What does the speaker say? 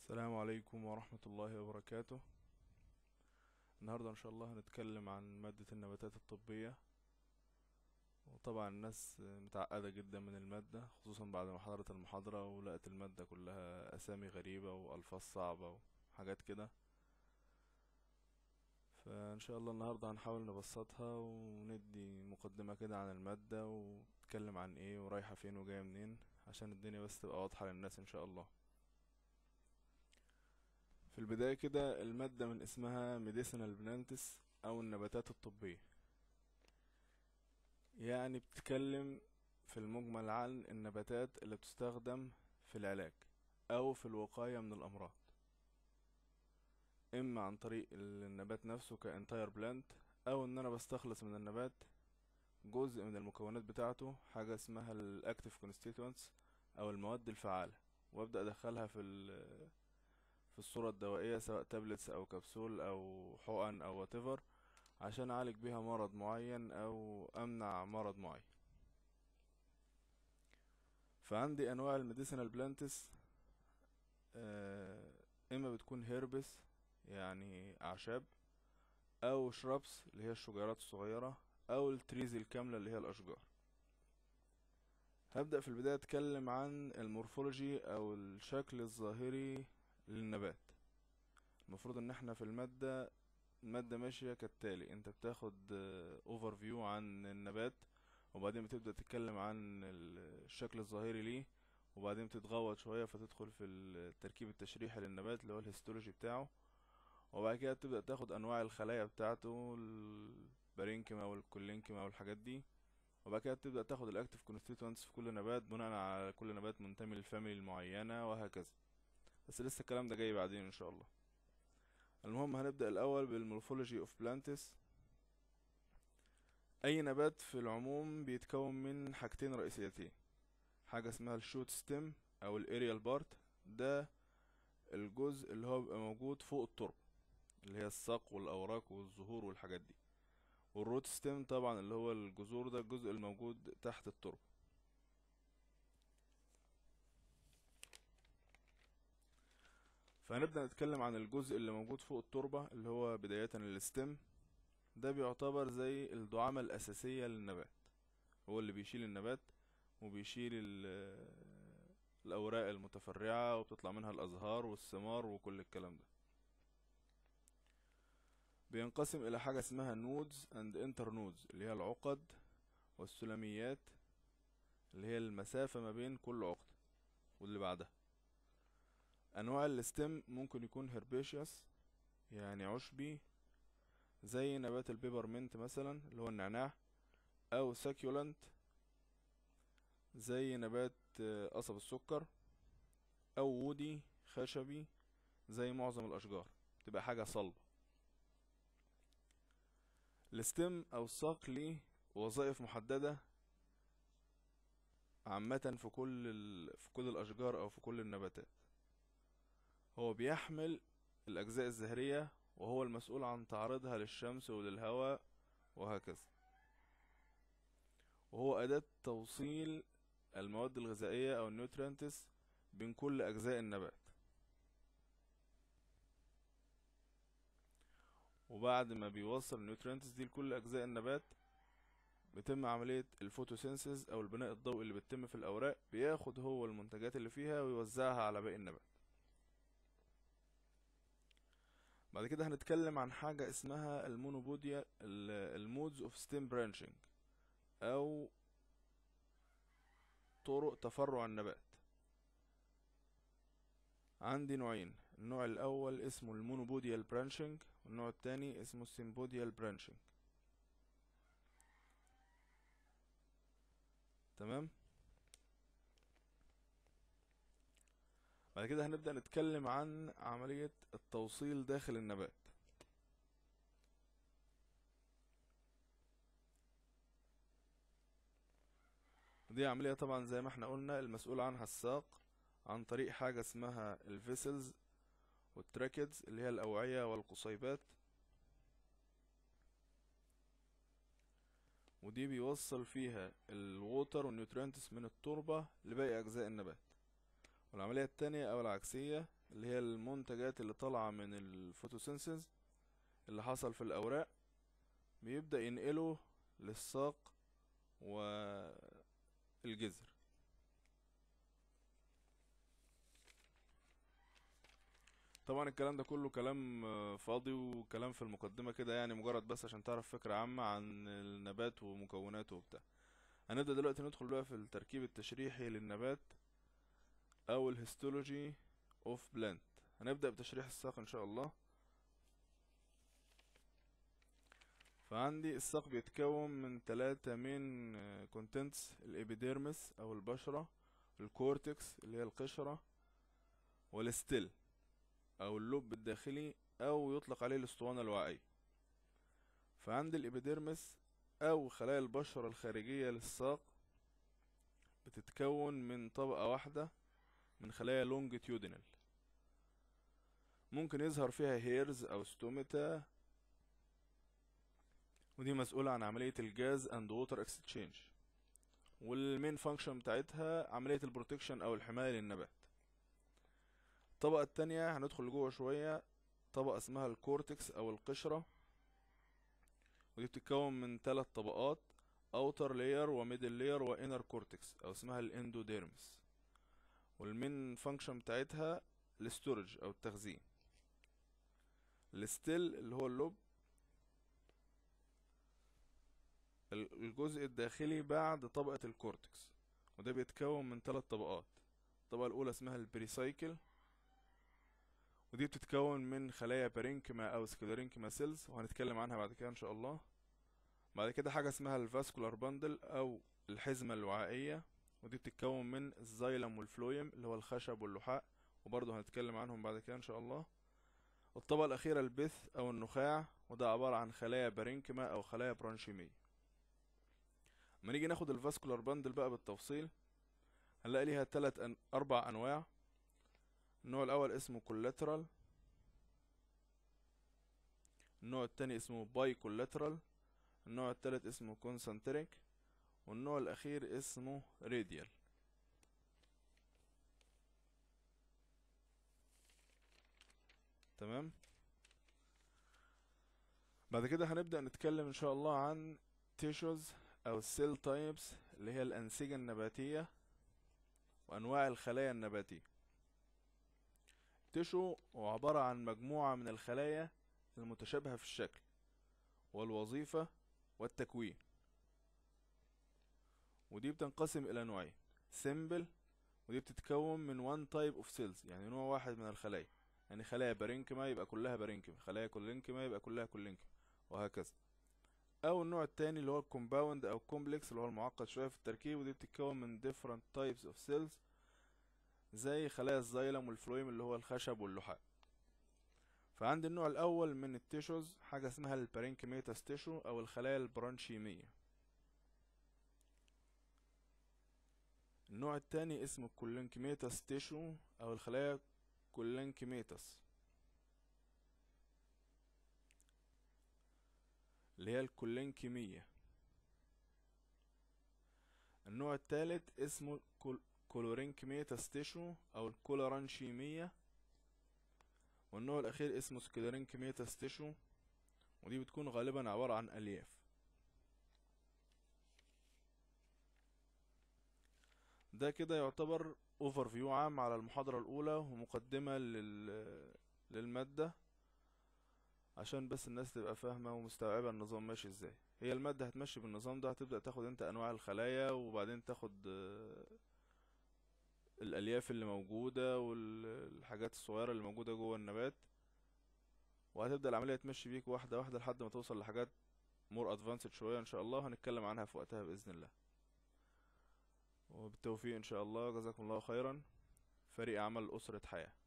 السلام عليكم ورحمة الله وبركاته النهاردة إن شاء الله هنتكلم عن مادة النباتات الطبية وطبعا الناس متعقدة جدا من المادة خصوصا بعد ما حضرت المحاضرة ولقت المادة كلها أسامي غريبة وألفاظ صعبة وحاجات كده فإن شاء الله النهاردة هنحاول نبسطها وندي مقدمة كده عن المادة ونتكلم عن ايه ورايحة فين وجاية منين عشان الدنيا بس تبقى واضحة للناس إن شاء الله في البداية كده المادة من اسمها medicinal plants أو النباتات الطبية يعني بتتكلم في المجمل عن النباتات اللي بتستخدم في العلاج أو في الوقاية من الأمراض إما عن طريق النبات نفسه كانتاير بلانت أو إن أنا بستخلص من النبات جزء من المكونات بتاعته حاجة اسمها الأكتيف constituents أو المواد الفعالة وأبدأ أدخلها في ال في الصورة الدوائية سواء تابلتس أو كبسول أو حقن أو whatever عشان أعالج بيها مرض معين أو أمنع مرض معين فعندي أنواع الميديسينال بلانتس إما بتكون هيربس يعني أعشاب أو شرابس اللي هي الشجيرات الصغيرة أو التريز الكاملة اللي هي الأشجار هبدأ في البداية أتكلم عن المورفولوجي أو الشكل الظاهري للنبات المفروض ان احنا في المادة المادة ماشية كالتالي انت بتاخد اوفر فيو عن النبات وبعدين بتبدأ تتكلم عن الشكل الظاهري ليه وبعدين بتتغوط شوية فتدخل في التركيب التشريحي للنبات اللي هو الهيستولوجي بتاعه وبعد كده تبدأ تاخد انواع الخلايا بتاعته البارينكيما والكولينكيما والحاجات دي وبعد كده تبدأ تاخد الاكتيف كونستيتوينتس في كل نبات بناء على كل نبات منتمي للفاميلي المعينة وهكذا بس لسه الكلام ده جاي بعدين ان شاء الله المهم هنبدأ الاول بالمورفولوجي اوف بلانتس اي نبات في العموم بيتكون من حاجتين رئيسيتين حاجة اسمها الشوت ستيم او الاريال بارت ده الجزء اللي هو بيبقى موجود فوق التربة اللي هي الساق والاوراق والزهور والحاجات دي والروت ستيم طبعا اللي هو الجذور ده الجزء الموجود تحت التربة فهنبدأ نتكلم عن الجزء اللي موجود فوق التربة اللي هو بداية الستم ده بيعتبر زي الدعامة الأساسية للنبات هو اللي بيشيل النبات وبيشيل الأوراق المتفرعة وبتطلع منها الأزهار والثمار وكل الكلام ده بينقسم إلى حاجة اسمها نودز اند انتر نودز اللي هي العقد والسلميات اللي هي المسافة ما بين كل عقدة واللي بعدها انواع الستم ممكن يكون هربيشيوس يعني عشبي زي نبات البيبرمنت مثلا اللي هو النعناع او ساكيولنت زي نبات قصب السكر او وودي خشبي زي معظم الاشجار تبقى حاجة صلبة الستم او الساق ليه وظائف محددة عامة في كل ال... في كل الاشجار او في كل النباتات هو بيحمل الأجزاء الزهرية وهو المسؤول عن تعريضها للشمس وللهواء وهكذا وهو أداة توصيل المواد الغذائية أو النيوترينتس بين كل أجزاء النبات وبعد ما بيوصل النيوترينتس دي لكل أجزاء النبات بيتم عملية الفوتوسينسيس أو البناء الضوئي اللي بيتم في الأوراق بياخد هو المنتجات اللي فيها ويوزعها على باقي النبات بعد كده هنتكلم عن حاجة اسمها المونوبوديا المودز اوف ستيم برانشنج او طرق تفرع النبات عندي نوعين النوع الاول اسمه المونوبوديال برانشنج والنوع التاني اسمه السيمبوديال برانشنج تمام بعد كده هنبدأ نتكلم عن عملية التوصيل داخل النبات دي عملية طبعا زي ما احنا قلنا المسؤول عنها الساق عن طريق حاجة اسمها الفيسلز والتراكيدز اللي هي الأوعية والقصيبات ودي بيوصل فيها الووتر والنيوترينتس من التربة لباقي أجزاء النبات والعملية التانية أو العكسية اللي هي المنتجات اللي طالعة من الفوتوسينثيز اللي حصل في الأوراق بيبدأ ينقله للساق والجذر طبعا الكلام ده كله كلام آه، فاضي وكلام في المقدمة كده يعني مجرد بس عشان تعرف فكرة عامة عن النبات ومكوناته وبتاع هنبدأ دلوقتي ندخل بقى في التركيب التشريحي للنبات أو الهيستولوجي اوف بلانت هنبدأ بتشريح الساق إن شاء الله فعندي الساق بيتكون من ثلاثة من كونتنتس الإبيديرمس أو البشرة الكورتكس اللي هي القشرة والستيل أو اللب الداخلي أو يطلق عليه الأسطوانة الوعائية فعندي الإبيديرمس أو خلايا البشرة الخارجية للساق بتتكون من طبقة واحدة من خلايا لونجيتيودينال ممكن يظهر فيها هيرز أو ستوميتا ودي مسؤولة عن عملية الجاز اند ووتر اكستشينج والمين فانكشن بتاعتها عملية البروتكشن أو الحماية للنبات الطبقة التانية هندخل جوه شوية طبقة اسمها الكورتكس أو القشرة ودي بتتكون من ثلاث طبقات اوتر لاير وميدل لاير وانر كورتكس او اسمها الاندوديرمس والمين فانكشن بتاعتها الاستورج او التخزين الستيل اللي هو اللب الجزء الداخلي بعد طبقة الكورتكس وده بيتكون من ثلاث طبقات الطبقة الأولى اسمها البريسايكل ودي بتتكون من خلايا بارينكما أو سكليرينكما سيلز وهنتكلم عنها بعد كده إن شاء الله بعد كده حاجة اسمها الفاسكولار باندل أو الحزمة الوعائية ودي بتتكون من الزايلم والفلويم اللي هو الخشب واللحاء وبرضه هنتكلم عنهم بعد كده إن شاء الله والطبقة الأخيرة البث أو النخاع وده عبارة عن خلايا بارينكما أو خلايا برانشيمية لما نيجي ناخد الفاسكولار باندل بقى بالتفصيل هنلاقي ليها تلات أن... أربع أنواع النوع الأول اسمه كولاترال النوع التاني اسمه باي كولاترال النوع التالت اسمه كونسنتريك والنوع الأخير اسمه راديال تمام بعد كده هنبدأ نتكلم إن شاء الله عن تيشوز أو السيل تايبس اللي هي الأنسجة النباتية وأنواع الخلايا النباتية تيشو هو عبارة عن مجموعة من الخلايا المتشابهة في الشكل والوظيفة والتكوين ودي بتنقسم إلى نوعين سيمبل ودي بتتكون من one type of cells يعني نوع واحد من الخلايا يعني خلايا بارينكما يبقى كلها بارينكما خلايا كولينكما يبقى كلها كولينكما وهكذا او النوع التاني اللي هو الكومباوند او كومبلكس اللي هو المعقد شويه في التركيب ودي بتتكون من different types of cells زي خلايا الزايلم والفلويم اللي هو الخشب واللحاء فعندي النوع الاول من التيشوز حاجه اسمها البارينكيميتاس تيشو او الخلايا البرانشيميه النوع التاني اسمه الكولينكيميتاس تيشو او الخلايا كولينكيميتاس اللي هي الكولينكيمية النوع الثالث اسمه كولورينكيميتاس تيشو او الكولورانشيمية والنوع الاخير اسمه سكليرينكيميتاس تيشو ودي بتكون غالبا عبارة عن الياف ده كده يعتبر اوفر فيو عام على المحاضرة الاولى ومقدمة لل... للمادة عشان بس الناس تبقى فاهمة ومستوعبة النظام ماشي ازاي هي المادة هتمشي بالنظام ده هتبدأ تاخد انت انواع الخلايا وبعدين تاخد آه، الالياف اللي موجودة والحاجات الصغيرة اللي موجودة جوه النبات وهتبدأ العملية تمشي بيك واحدة واحدة لحد ما توصل لحاجات مور ادفانسد شوية ان شاء الله هنتكلم عنها في وقتها بإذن الله وبالتوفيق ان شاء الله جزاكم الله خيرا فريق عمل أسرة حياة